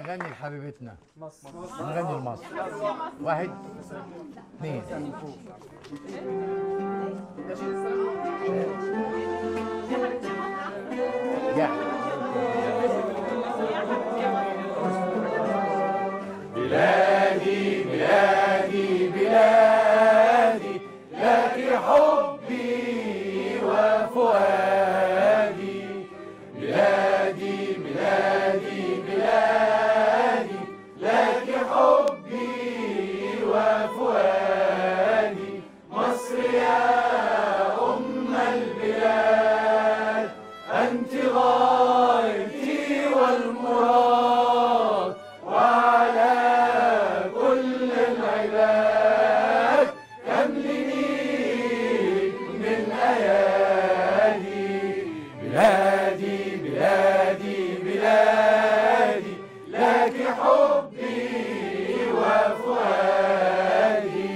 نغني لحبيبتنا نغني لمصر واحد اثنين يا بلادي بلادي بلادي لك حبي وفؤادي بلادي بلادي بلادي لك حبي وفؤادي مصر يا أم البلاد أنت غايتي والمراد وعلى كل العباد كملني من أيادي بلادي بلادي بلادي لك حبي وفؤادي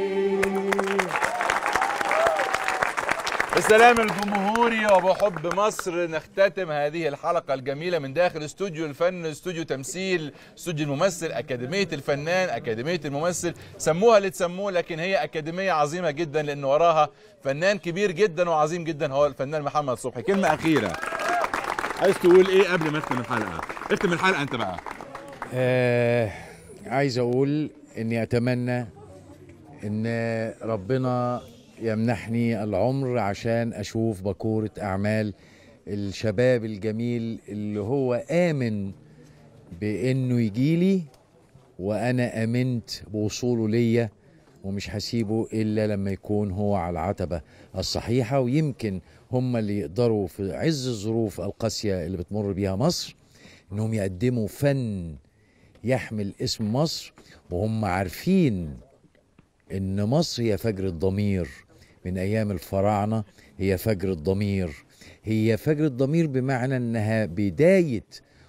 بالسلام الجمهوري وبحب مصر نختتم هذه الحلقة الجميلة من داخل استوديو الفن استوديو تمثيل استوديو الممثل أكاديمية الفنان أكاديمية الممثل سموها اللي تسموه لكن هي أكاديمية عظيمة جدا لأن وراها فنان كبير جدا وعظيم جدا هو الفنان محمد صبحي كلمة أخيرة عايز تقول إيه قبل ما أختم الحلقة اختم الحلقة أنت بقى آه عايز اقول اني اتمنى ان ربنا يمنحني العمر عشان اشوف بكورة اعمال الشباب الجميل اللي هو امن بانه يجيلي وانا امنت بوصوله ليا ومش هسيبه الا لما يكون هو على العتبة الصحيحة ويمكن هم اللي يقدروا في عز الظروف القاسية اللي بتمر بيها مصر انهم يقدموا فن يحمل اسم مصر وهم عارفين ان مصر هي فجر الضمير من ايام الفراعنه هي فجر الضمير هي فجر الضمير بمعنى انها بدايه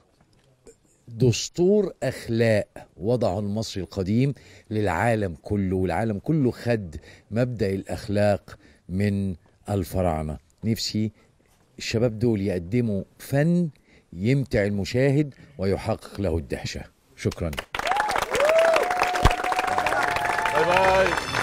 دستور اخلاق وضعه المصري القديم للعالم كله والعالم كله خد مبدا الاخلاق من الفراعنه نفسي الشباب دول يقدموا فن يمتع المشاهد ويحقق له الدهشه شكرا باي باي